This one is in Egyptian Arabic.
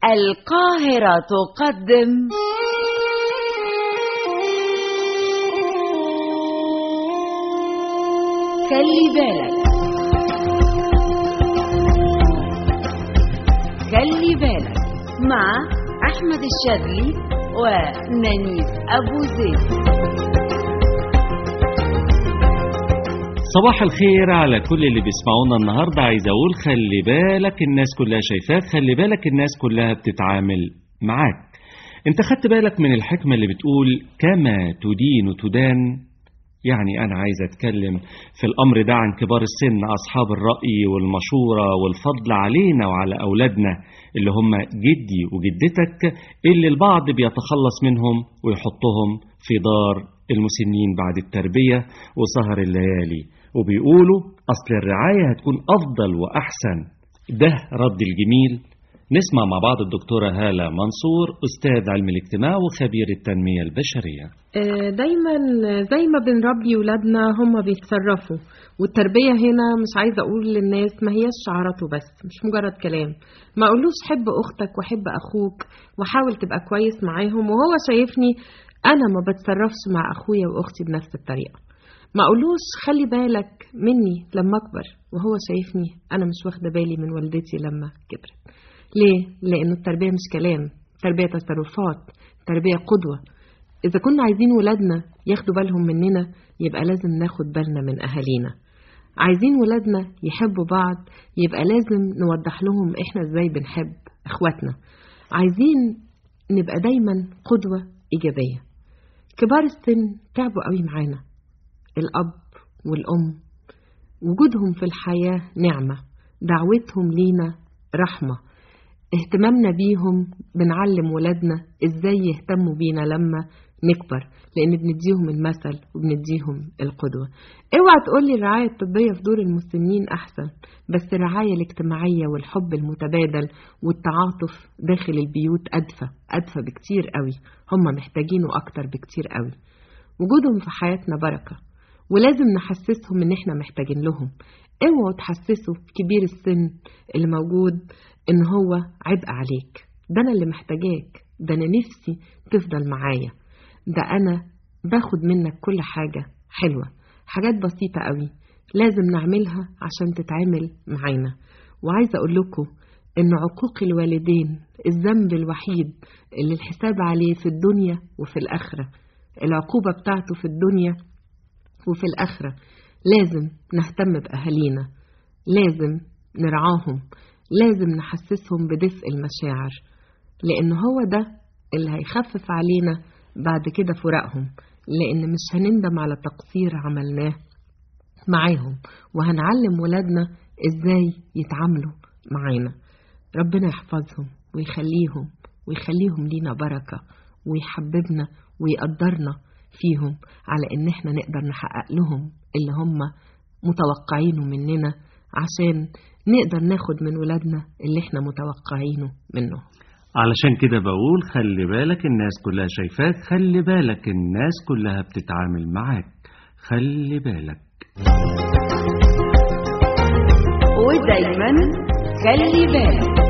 القاهرة تقدم خلي بالك خلي بالك مع أحمد الشاذلي ونانيس أبو زيد صباح الخير على كل اللي بيسمعونا النهاردة عايز أقول خلي بالك الناس كلها شايفاك خلي بالك الناس كلها بتتعامل معاك انت خدت بالك من الحكمة اللي بتقول كما تدين تدان يعني أنا عايز أتكلم في الأمر ده عن كبار السن أصحاب الرأي والمشورة والفضل علينا وعلى أولادنا اللي هم جدي وجدتك اللي البعض بيتخلص منهم ويحطهم في دار المسنين بعد التربية وسهر الليالي وبيقولوا أصل الرعاية هتكون أفضل وأحسن ده رد الجميل نسمع مع بعض الدكتورة هالة منصور أستاذ علم الاجتماع وخبير التنمية البشرية آه، دايما زي ما بنربي ولادنا هم بيتصرفوا والتربية هنا مش عايزة أقول للناس ما هيش شعارات وبس مش مجرد كلام ما أقولوش حب أختك وحب أخوك وحاول تبقى كويس معاهم وهو شايفني أنا ما بتصرفش مع أخويا وأختي بنفس الطريقة ما أقولوش خلي بالك مني لما أكبر وهو شايفني أنا مش واخدة بالي من والدتي لما كبرت ليه؟ لأنه التربية مش كلام التربية تصرفات التربية قدوة إذا كنا عايزين ولادنا ياخدوا بالهم مننا يبقى لازم ناخد بالنا من أهالينا عايزين ولادنا يحبوا بعض يبقى لازم نوضح لهم إحنا إزاي بنحب إخواتنا عايزين نبقى دايما قدوة إيجابية كبار السن تعبوا قوي معانا الأب والأم وجودهم في الحياة نعمة دعوتهم لينا رحمة اهتمامنا بيهم بنعلم ولادنا ازاي يهتموا بينا لما نكبر لان بنديهم المثل وبنديهم القدوة اوعى تقولي الرعاية الطبية في دور المسنين احسن بس الرعاية الاجتماعية والحب المتبادل والتعاطف داخل البيوت ادفى ادفى بكتير قوي هم محتاجينه اكتر بكتير قوي وجودهم في حياتنا بركة ولازم نحسسهم ان احنا محتاجين لهم اوعوا تحسسوا كبير السن اللي موجود ان هو عبء عليك ده انا اللي محتاجاك ده انا نفسي تفضل معايا ده انا باخد منك كل حاجة حلوة حاجات بسيطة قوي لازم نعملها عشان تتعمل معانا وعايزة اقول لكم ان عقوق الوالدين الذنب الوحيد اللي الحساب عليه في الدنيا وفي الاخرة العقوبة بتاعته في الدنيا وفي الاخرة لازم نهتم بأهالينا لازم نرعاهم لازم نحسسهم بدفء المشاعر لأن هو ده اللي هيخفف علينا بعد كده فراقهم لأن مش هنندم على تقصير عملناه معاهم وهنعلم ولادنا إزاي يتعاملوا معانا ربنا يحفظهم ويخليهم ويخليهم لينا بركة ويحببنا ويقدرنا فيهم على إن احنا نقدر نحقق لهم اللي هم متوقعينه مننا عشان نقدر ناخد من ولادنا اللي احنا متوقعينه منهم علشان كده بقول خلي بالك الناس كلها شايفاك خلي بالك الناس كلها بتتعامل معاك خلي بالك ودايما خلي بالك